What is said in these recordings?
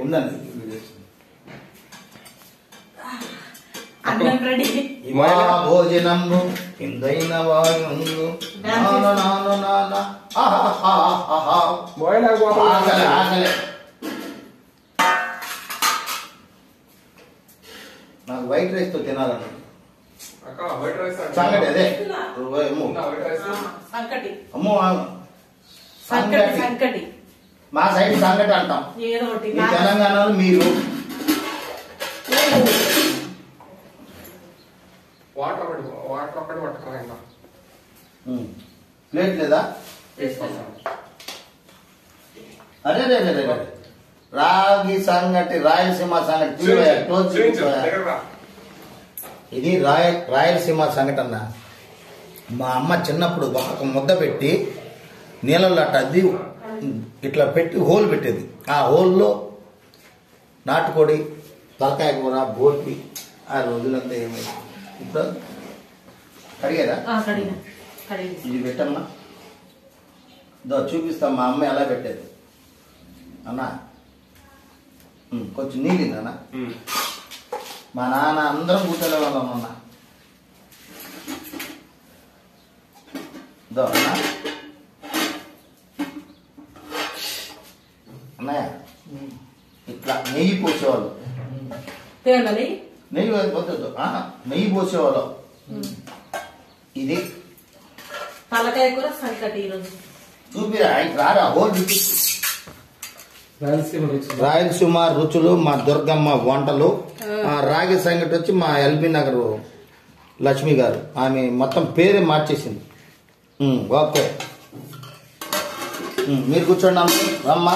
ఉందండి అన్నం రెడీ ఇమా భోజనంబు కిందైన వాయుందు నాన నాన నాన ఆహాహాహాహా. బాయిల్ ఆకలి ఆకలి నాకు వైట్ రైస్ తో తినాలని అక్క వైట్ రైస్ సంగటి అదే అమ్మో వైట్ రైస్ సంకటి అమ్మో ఆ- సంకటి సంగటి సంకటి మా సైడ్ సంగటి అంటాం ఏదో ఒకటి ఈ తెలంగాణలో మీరు వాటర్ ఒకటి వాటర్ ఒకటి పట్టుకురా ఇంకా ఉమ్. ప్లేట్ లేదా తీసుకొస్తాను అరే రే రే రే రే. రాగి సంగటి రాయలసీమ సంగటి తీయవయ్యా, క్లోజ్ చూపించు చూపించవయ్యా. దగ్గర రా. ఇది రాయ రాయలసీమ సంఘటన మా అమ్మ చిన్నప్పుడు ఒక ముద్ద పెట్టి నీళ్ళల్లో అట్ట అద్ది ఇట్లా పెట్టి హోల్ పెట్టేది ఆ హోల్లో నాటుకోడి తలకాయ కూర బోటి ఆ రోజులంతా ఏమైంది ఇప్పుడు కడిగారా కడిగిన కడిగి ఇది పెట్టమ్మా దో చూపిస్తాం మా అమ్మ ఎలా పెట్టేది అన్నా ఉమ్, కొంచెం నీళ్ళు అన్న ఉమ్. మా నాన్న అందరం కూర్చొని వాళ్ళం అన్న దో అన్న అన్నయ్య ఇట్లా నెయ్యి పోసేవాళ్ళు తేవాలి నెయ్యి వద్దు ఆ, నెయ్యి పోసేవాళ్ళు ఇది తలకాయ కూర సంకటి ఈరోజు చూపిరా ఆయన రారా హోల్ చూపి రాయలసీమ రుచి రాయలసీమ రుచులు మా దుర్గమ్మ వంటలు ఆ, రాగి సంగటి వచ్చి మా ఎల్బీ నగర్ లక్ష్మి గారు ఆమె మొత్తం పేరే మార్చేసింది ఉమ్, ఓకే ఉమ్, మీరు కూర్చోండి అమ్మ రమ్మా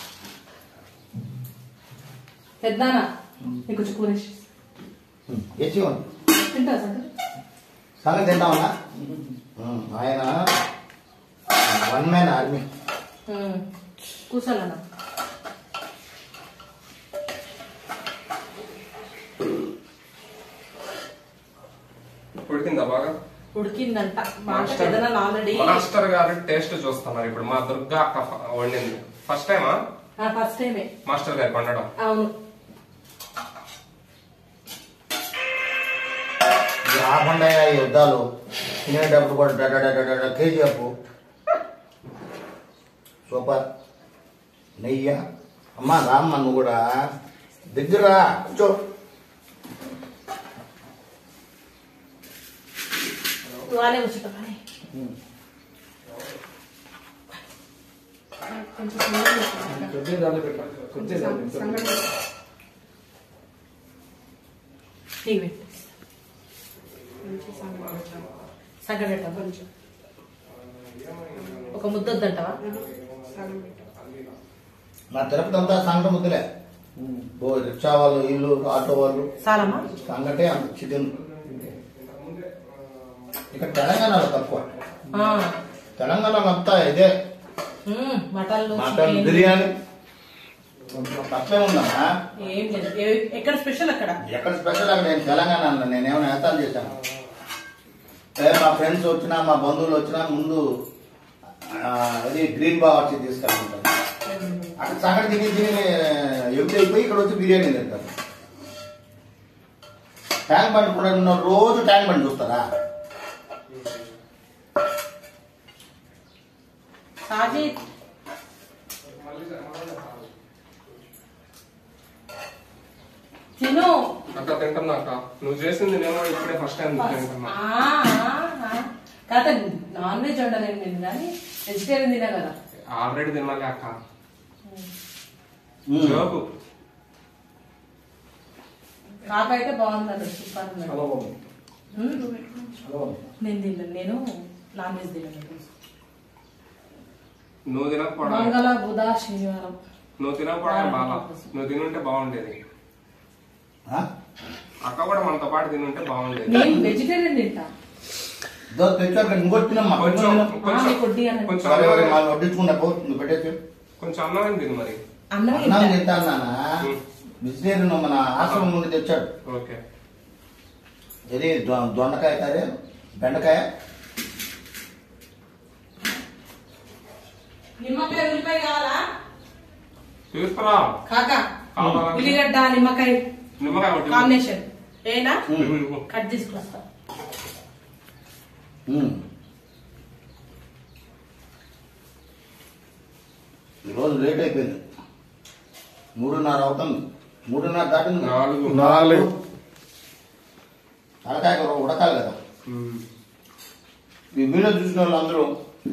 పెద్దనా నీకు కొంచెం కూర వేసి. ఉమ్, వేసి ఇవ్వండి. తింటా సంకటి సంగతి తింటామన్నా ఉమ్, ఆయన వన్ మ్యాన్ ఆర్మీ కూర్చోాలన్నా ఉడికిందా బాగా ఉడికిందంట మాట మాస్టర్ పెద్దనాన్న ఆల్రెడీ మాస్టర్ గారు టేస్ట్ చూస్తున్నారు ఇప్పుడు మా దుర్గా అక్క ఫ- వండింది ఫస్ట్ టైమా ఫస్ట్ టైమే మాస్టర్ గారు వండడం అవును ఇది ఆపండి ఈ యుద్ధాలు తినేటప్పుడు కూడా డడ కేజీఎఫ్ సూపర్ నెయ్య అమ్మా రామ్మ నువ్వు కూడా దగ్గర కూర్చో వాళ్ళే కూర్చుంటా కానీ కొంచెం సంగటి పెట్టు. కొంచెం సంగటి పెట్టు. టీ పెట్టు. కొంచెం సంగటి పెట్టు. సంగటి పెట్టా కొంచెం ఒక ముద్ద వద్దంటావా మా తిరుపతి అంతా సంగటి ముద్దలే ఓ రిక్షా వాళ్ళు వీళ్ళు ఆటో వాళ్ళు చాలమ్మా సంగటే అంత చికెన్ ఇక్కడ తెలంగాణలో తక్కువ ఆ. తెలంగాణలో అంతా ఇదే మ్మ్. మటన్లు మటన్ చికెన్. బిర్యానీ తప్పే ఉందమ్మా ఏం లేదు ఏ- ఎక్కడ స్పెషల్ అక్కడ ఎక్కడ స్పెషల్ అక్కడ నేను తెలంగాణ అన్న నేను ఏమైనా ఏతాలు చేశాను ఏ మా ఫ్రెండ్స్ వచ్చినా మా బంధువులు వచ్చినా ముందు ఆ, అది గ్రీన్ బాగా వచ్చి తీసుకెళ్ళమంటారు అక్కడ సంగటి తిని తిని ఎప్పుడు అయిపోయి ఇక్కడ వచ్చి బిర్యానీ తింటారు ట్యాంక్ బండ్ కూడా ఉన్న రోజు ట్యాంక్ బండ్ చూస్తారా సాజిద్ తిను అక్క తింటున్నా అక్క నువ్వు చేసింది నేను ఇప్పుడే ఫస్ట్ టైం తింటున్నా ఆ, ఆ, ఆ. కాకపోతే నాన్ వెజ్ వండలేదు నేను కానీ వెజిటేరియన్ తినా కదా ఆల్రెడీ తినాలి అక్క ఉమ్. జోకు నాకైతే బాగుందండి సూపర్ ఉందండి. చాలా బాగుంది. మ్మ్. చాలా బాగుంది. నేను తిన్నాను నేను నాన్ వెజ్ తిన్నాను నువ్వు తినకపోవడం మంగళ బుధ శనివారం నువ్వు తినకపోవడం బాగా నువ్వు తినుంటే బాగుండేది ఆ? అక్క కూడా మనతో పాటు తినుంటే బాగుండేది నేను వెజిటేరియన్ తింటా ఇదో తెచ్చాక ఇంకోటి తినమ్మా కొంచెం ఆ, కొంచెం నీకు వడ్డీ అని. కొంచెం సరే మరి అన్నం- వాళ్ళు వడ్డించుకుంటా పో నువ్వు పెట్టేసి కొంచెం అన్నం తిను మరి అన్నం అన్నం తింటా తింటాను నాన్న ఉమ్. వెజిటేరియన్ మన ఆశ్రమం నుండి తెచ్చాడు ఓకే ఇది దొ- దొండకాయ కర్రీ బెండకాయ నిమ్మకాయ ఉల్లిపాయ కావాలా తీసుకురా కాకా కావాలా? ఉల్లిగడ్డ నిమ్మకాయ నిమ్మకాయ ఒకటి ఇవ్వు. కాంబినేషన్ ఏనా ఇవ్వు, ఇవ్వు. కట్ తీసుకొస్తా ఉమ్. ఈరోజు లేట్ అయిపోయింది మూడున్నర అవుతుంది మూడున్నర దాటింది నాలుగు నాలుగు తలకాయ కూర ఉడకాలి కదా ఉమ్. ఈ వీడియో చూసిన వాళ్ళు అందరూ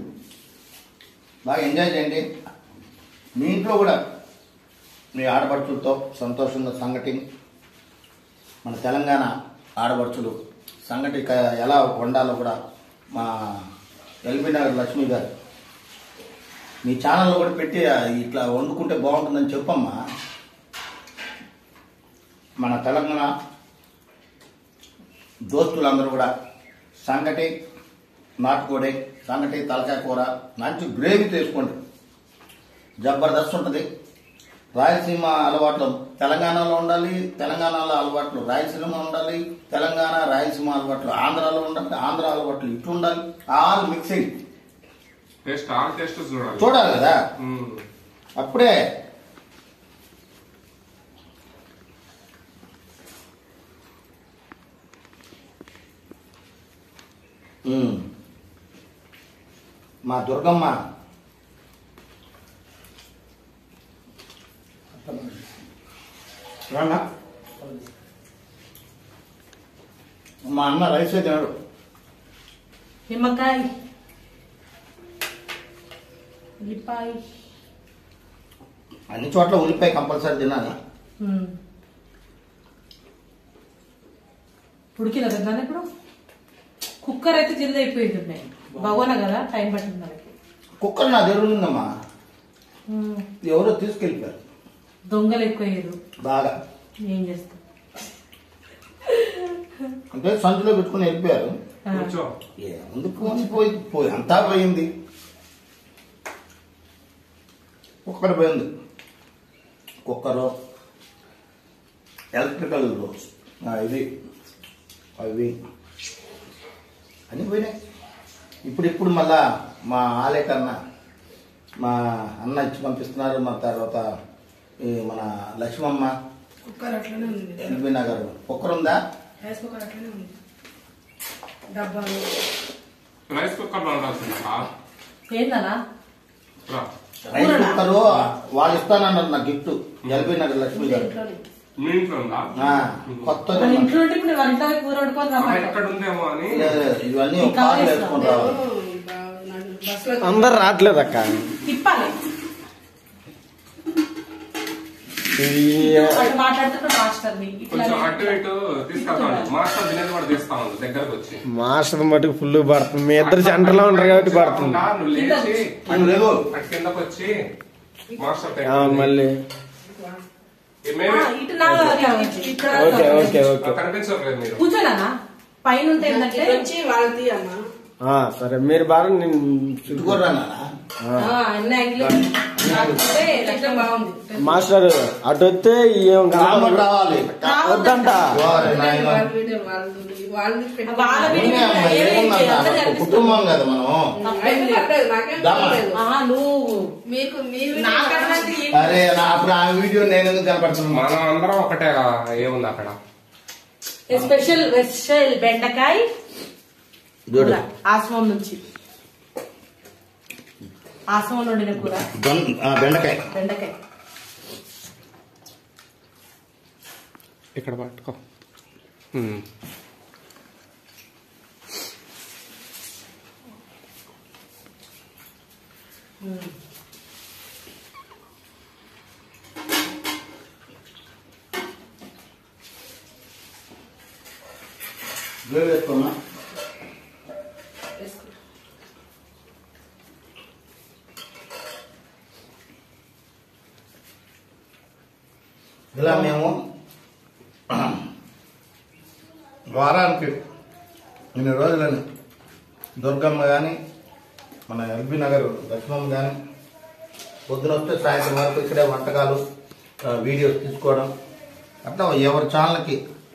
బాగా ఎంజాయ్ చేయండి మీ ఇంట్లో కూడా మీ ఆడపడుచులతో సంతోషంగా సంగటి మన తెలంగాణ ఆడపడుచులు సంగటి క- ఎలా వండాలో కూడా మా ఎల్బీ నగర్ లక్ష్మి గారు మీ ఛానల్లో కూడా పెట్టి ఆ, ఇట్లా వండుకుంటే బాగుంటుందని చెప్పమ్మా మన తెలంగాణ దోస్తులందరూ కూడా సంగటి నాటుకోడి సంగటి తలకాయ కూర మంచి గ్రేవీ చేసుకోండి జబర్దస్త్ ఉంటుంది రాయలసీమ అలవాట్లు తెలంగాణలో ఉండాలి తెలంగాణలో అలవాట్లు రాయలసీమ ఉండాలి తెలంగాణ రాయలసీమ అలవాట్లు ఆంధ్రాలో ఉండాలి ఆంధ్ర అలవాట్లు ఇటు ఉండాలి all mixing taste all taste చూడాలి చూడాలి కదా ఉమ్. అప్పుడే ఉమ్. మా దుర్గమ్మ రానా? మా అన్న రైస్ తినాడు నిమ్మకాయ ఉల్లిపాయ అన్ని చోట్ల ఉల్లిపాయ కంపల్సరీ తినాలి ఉమ్. ఉడికిన కదా ఇప్పుడు కుక్కర్ అయితే జల్ది అయిపోయింది ఉన్నాయి భగవన కదా టైం పట్టింది మనకి కుక్కర్ నా దగ్గర ఉందమ్మా ఉమ్. ఎవరో తీసుకెళ్ళిపోయారు దొంగలు ఎక్కువ అయ్యారు బాగా ఏం చేస్తాం అంటే సంచులో పెట్టుకుని వెళ్ళిపోయారు ఆ. కూర్చో ముందు పోయి పోయి పోయి అంతా పోయింది కుక్కర్ పోయింది కుక్కరు ఎలక్ట్రికల్ ఆ, ఇది అవి అన్నీ పోయినాయి ఇప్పుడు ఇప్పుడు మళ్ళా మా ఆలేకన్న మా అన్న ఇచ్చి పంపిస్తున్నారు మా తర్వాత ఈ మన లక్ష్మమ్మ కుక్కర్ అట్లనే ఉంది ఎల్బీ నగర్ కుక్కర్ ఉందా రైస్ కుక్కర్ అట్లనే ఉంది డబ్బాలు రైస్ కుక్కర్ లో ఉండాల్సిందా ఏందనా రా. రైస్ కూరలా? కుక్కర్ వాళ్ళు ఇస్తానన్నారు నా గిఫ్ట్ ఎల్బీ నగర్ లక్ష్మి గారు ఇంట్లోనే మీ ఇంట్లో ఉందా ఆ, కొత్త మన ఇంట్లో ఉంటే ఇప్పుడు వంట కూర వండుకొని అమ్మ రమ్మంట ఎక్కడ ఉందేమో అని ఇవన్నీ ఒక ఇంకా కార్లు వేస్తాం. వేసుకొని రావాలి బస్సులో అందరు రావట్లేదు అక్క తిప్పాలి ఈ- అటు మాట్లాడుతుంటే మాస్టర్ని ఇట్లా కొంచెం అటు ఇటు తీసుకెళ్తాను మాస్టర్ తినేది కూడా తీస్తా ఉంది దగ్గరకు వచ్చి మాస్టర్ మటుకు ఫుల్ పడుతుంది మీ ఇద్దరు సెంటర్లో ఉంటారు కాబట్టి పడుతుంది కాకుండా నువ్వు లేచి నువ్వు లేవు. అటు కిందకు వచ్చి మాస్టర్ ఆ, మళ్ళీ ఏ మేమే ఆ, ఇటు నా ఇక్కడ ఓకే ఓకే ఓకే కనిపించట్లేదు మీరు కూర్చోనా పైన ఉంటే ఏంటంటే ఇటు వచ్చి వాళ్ళని తీయమ్మా ఆ, సరే మీరు బాగా నేను చుట్టుకోరా నాన్న ఆ, అన్ని యాంగిల్ కాకపోతే లక్షణం బాగుంది మాస్టర్ అటు వస్తే ఏం రాముడు రావాలి వద్దంట ఓరి నాయన. వాళ్ళ వీడియో వాళ్ళది వాళ్ళని పెట్టి వాళ్ళ నేనే వీడియో అమ్మా, ఏమేం ఏముందన్నా? చేయాలో ఒక కనిపిస్తుంది. కుటుంబం కదా మనం నాకేం పర్లేదు, నాకేం దమ్మా. పర్లేదు. ఆ, నువ్వు మీకు మీరు నాకన్నా ఏం- అరే నా అప్పుడు ఆ వీడియో నేను ఎందుకు కనపడుతున్నా మనం అందరం ఒకటే ఏముంది అక్కడ స్పెషల్ స్పెషల్ బెండకాయ చూడు కూర ఆశ్రమం నుంచి ఆశ్రమం వండిన కూర దొన్- ఆ, బెండకాయ బెండకాయ ఇక్కడ పట్టుకో ఉమ్. గ్రేవీ వేసుకోమా ఇలా మేము వారానికి ఇన్ని రోజులని దుర్గమ్మ కానీ మన ఎల్బీ నగర్ లక్ష్మమ్మ కానీ పొద్దున వస్తే సాయంత్రం వరకు ఇక్కడే వంటకాలు ఆ, వీడియోస్ తీసుకోవడం అట్లా ఎవరి ఛానల్కి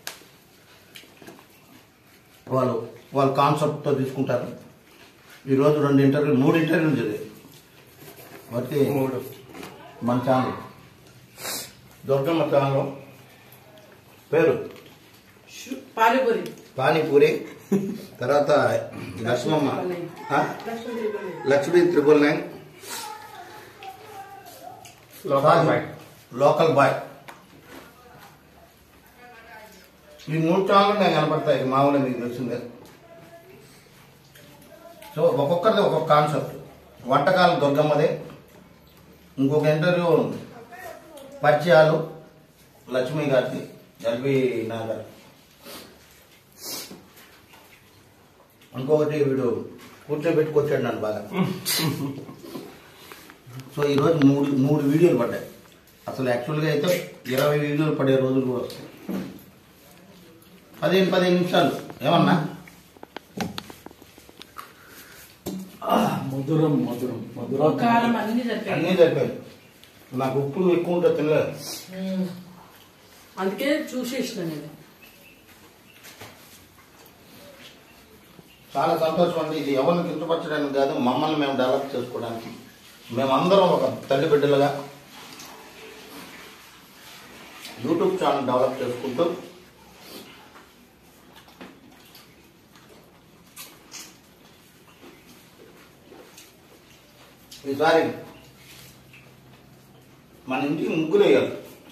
వాళ్ళు వాళ్ళ కాన్సెప్ట్తో తీసుకుంటారు ఈరోజు రెండు ఇంటర్వ్యూలు మూడు ఇంటర్వ్యూలు జరిగాయి బట్టి మూడు మన ఛానల్ దుర్గమ్మ ఛానల్ పేరు షు- పానీపూరి పానీపూరి తర్వాత లక్ష్మమ్మ ఆ? Lakshmi triple nine local boy local boy ఈ మూడు ఛానల్ నేను కనపడతాయి ఇది మామూలుగా మీకు తెలిసిందే సో ఒక్కొక్కరిది ఒక్కొక్క కాన్సెప్ట్ వంటకాలు దుర్గమ్మది ఇంకొక ఇంటర్వ్యూ పరిచయాలు లక్ష్మి గారికి ఎల్బి నాగర్ ఇంకొకటి వీడు కూర్చోబెట్టుకొచ్చాడు నన్ను బాగా సో ఈరోజు మూడు మూడు వీడియోలు పడ్డాయి అసలు యాక్చువల్గా అయితే ఇరవై వీడియోలు పడే రోజులు కూడా వస్తాయి పదిహేను పదిహేను నిమిషాలు ఏమన్నా మధురం మధురం మధురం కారం అన్ని సరిపోయాయి అన్నీ సరిపోయింది నాకు ఉప్పు ఎక్కువ ఉంటే తినలేదు ఉమ్. అందుకే చూసేసిన నేను చాలా సంతోషం అండి ఇది ఎవరిని కించపరచడానికి కాదు మమ్మల్ని మేము డెవలప్ చేసుకోవడానికి మేమందరం ఒక తల్లి బిడ్డలుగా యూట్యూబ్ ఛానల్ డెవలప్ చేసుకుంటూ ఈసారి మన ఇంటికి ముగ్గులు వేయాలి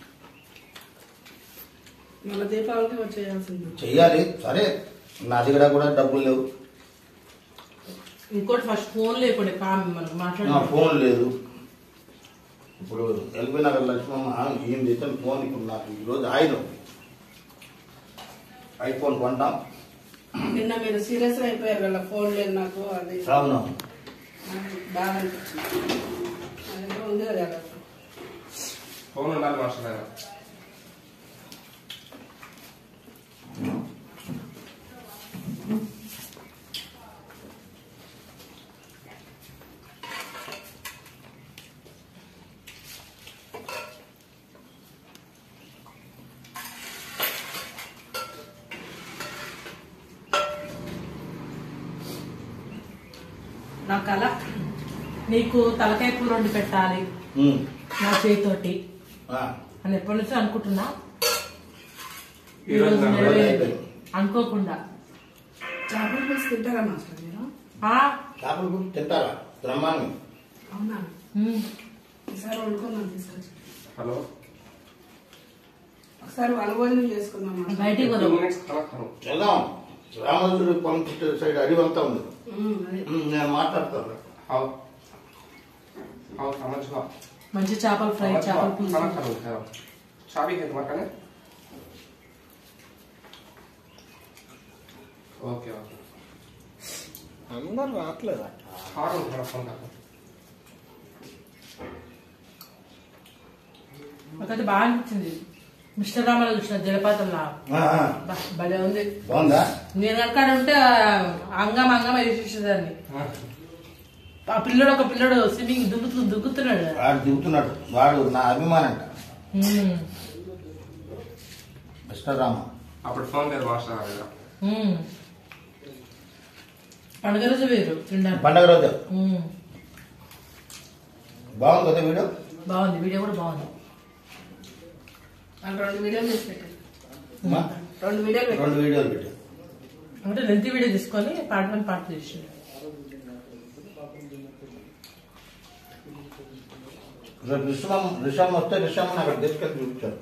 మళ్ళీ దీపావళికి వచ్చేయాల్సింది చెయ్యాలి సరే నా దగ్గర కూడా డబ్బులు లేవు ఇంకోటి ఫస్ట్ ఫోన్ లేకుండా కామ్ మనం నా మాట్లాడుతున్నాం ఫోన్ లేదు ఇప్పుడు ఎల్బీ నగర్ లక్ష్మమ్మ ఏం తెచ్చాను ఫోన్ ఇప్పుడు నాకు ఈరోజు ఆయిల్ ఐఫోన్ కొంటాం నిన్న మీరు సీరియస్ అయిపోయారు వాళ్ళ ఫోన్ లేదు నాకు అది అవును నాకు బాగా అనిపించింది నా దగ్గర ఉంది కదా వాళ్ళ ఫోన్ ఉండాలి మాస్టర్ ఆయన నా కళ నీకు తలకాయ కూర వండి పెట్టాలి ఉమ్. నా చేతితోటి ఆ, అని ఎప్పటి నుంచో అనుకుంటున్నా ఈ రోజు నా నెరవేరింది. అనుకోకుండా చేపల పులుసు తింటారా మాస్టర్ మీరు ఆ, చేపల పులుసు తింటారా బ్రహ్మాండం అవునా ఉమ్. ఈసారి వండుకుందాం తీసుకొచ్చి హలో ఒకసారి వనభోజనం చేసుకుందాం మాస్టర్. బయటికి టూ పోదాం మినిట్స్ కలర్ కరు వెళ్దాం రామోజుడు పంపించే సైడ్ అడివంతా ఉంది ఉమ్, అదే. ఉమ్, నేను మాట్లాడతాను आओ आओ समझ लो మంచి చేపల ఫ్రై समझ लो చేపల खाना పులుసు खा लो खाओ चाबी है तुम्हारे कने ओके ओके అందరు రావట్లేదా हाँ रूम थोड़ा फोन कर నాకైతే బాగా అనిపించింది మిస్టర్ రామారావు చూసిన జలపాతంలా ఆ, ఆ, బా, భలే ఉంది బాగుందా నేను అక్కడ ఉంటే అంగం అంగం వేసేసేదాన్ని ఆ పిల్లడు ఒక పిల్లడు స్విమ్మింగ్ దుగ్గుతూ దుగ్గుతున్నాడు వాడు దిగుతున్నాడు వాడు నా అభిమానంట ఉమ్. మిస్టర్ రామ అప్పుడు ఫోన్ లేదు మాస్టర్ నా దగ్గర ఉమ్. పండుగ రోజు వేరు తినడానికి పండగ రోజు ఉమ్. బాగుంది కదా వీడియో బాగుంది వీడియో కూడా బాగుంది వాళ్ళు రెండు వీడియోలు చేసి పెట్టారు అమ్మా, రెండు వీడియోలు పెట్టారు రెండు వీడియోలు పెట్టాను అంటే లెంత్ వీడియో తీసుకొని పార్ట్ వన్ పార్ట్ చేసి రేపు రిషం రిషం వస్తే రిషం అక్కడ తీసుకెళ్ళి చూపించారు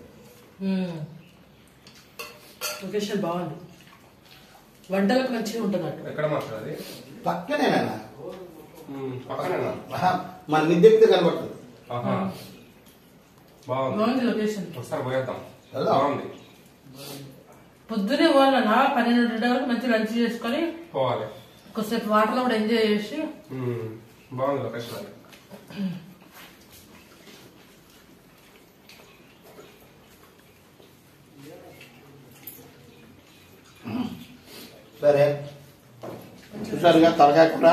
లొకేషన్ బాగుంది వంటలకు మంచిగా ఉంటుంది అక్కడ ఎక్కడ మాస్టర్ అది పక్కనేనా ఉమ్, పక్కనేనా ఆహా, మన మిద్దెక్కితే కనబడుతుంది ఆహా బాగుంది బాగుంది లొకేషన్ ఒకసారి పోయేద్దాం వెళ్దాం. బాగుంది పొద్దునే పోవాలన్నా పన్నెండు వరకు మంచి లంచ్ చేసుకొని పోవాలి కొద్దిసేపు వాటర్ లో కూడా ఎంజాయ్ చేసి ఉమ్, బాగుంది లొకేషన్ అది సరే చూసారుగా తలకాయ కూర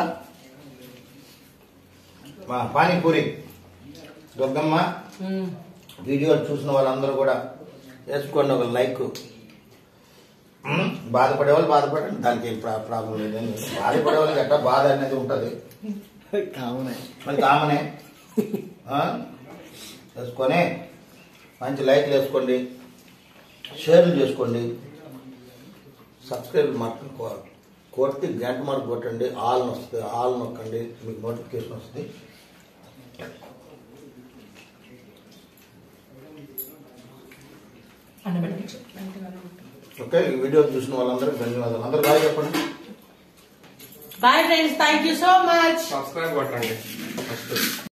మా పానీపూరి దుర్గమ్మ ఉమ్. వీడియోలు చూసిన వాళ్ళందరూ కూడా వేసుకోండి ఒక లైక్ ఉమ్, బాధపడే వాళ్ళు బాధపడండి దానికి ఏం ప్రా- ప్రాబ్లం లేదండి బాధపడే వాళ్ళకి ఎట్లా బాధ అనేది ఉంటుంది కామనే మరి కామనే ఆ? వేసుకొని మంచి లైక్లు వేసుకోండి షేర్లు చేసుకోండి సబ్స్క్రైబ్ మార్క్ కొట్టి గంట మార్క్ కొట్టండి ఆల్ వస్తుంది ఆల్ నొక్కండి మీకు నోటిఫికేషన్ వస్తుంది అన్నబెట్టి ఓకే ఈ వీడియో చూసిన వాళ్ళందరికీ ధన్యవాదాలు అందరూ బాగా చెప్పండి bye friends thank you so much subscribe కొట్టండి ఫస్ట్